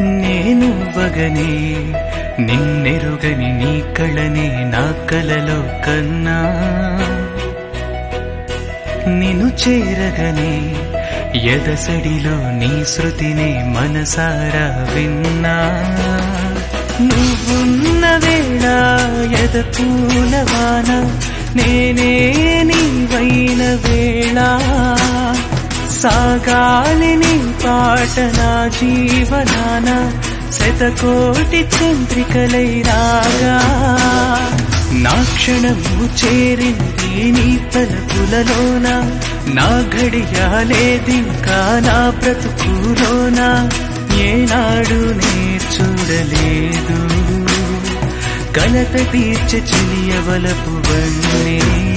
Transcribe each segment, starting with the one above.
నేను వగనే నిన్నెరుగని నీ కళనే నా కలలో కన్నా నిన్ను చేరగనే ఎదసడిలో నీ శృతినే మనసారా విన్నా నువ్వున్న వేళ ఎద పూలవాన నేనే నీవైన వేళ సాగాలి నీ పాట నా జీవనాన శతకోటి చంద్రికలై రాగా నా క్షణము చేరింది నీ తలపులలోన నా ఘడియాలేదింకా నా బ్రతుకులోన ఏనాడు నే చూడలేదు కలత తీర్చ చెలియవలపు వన్నే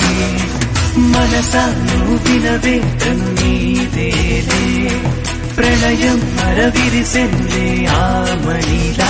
మనసాను వినవేతను నీదేలే ప్రణయం మరవిరిసెందే ఆమణిలా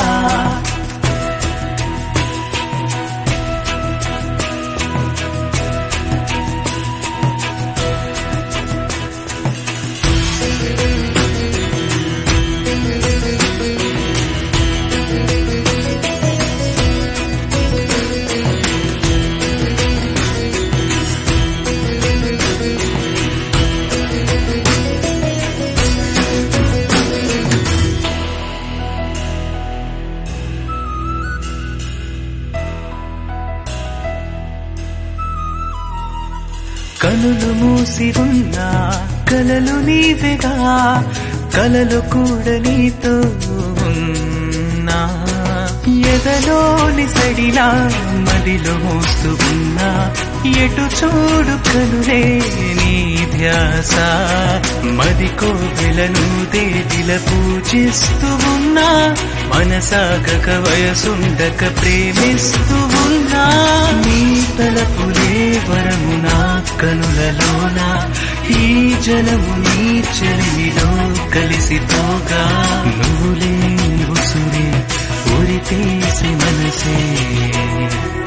కనులు మూసి ఉన్నా కలలు నీవెగా కలలు కూడా నీతో ఉన్నా ఎదలోని సడిలా మదిలో మోస్తూ ఉన్నా ఎటు చూడు కనులే నీ ధ్యాస మది కోవెలను దేవిల పూజిస్తూ ఉన్నా మనసాగక వయసుండక ప్రేమిస్తూ ఉన్నా నీ తలపులే వరము నా కనులలోన ఈ జలము నీ చెలిమిలో కలిసిపోగా నువ్వులే ఉసురే ఉరితేసి మనసే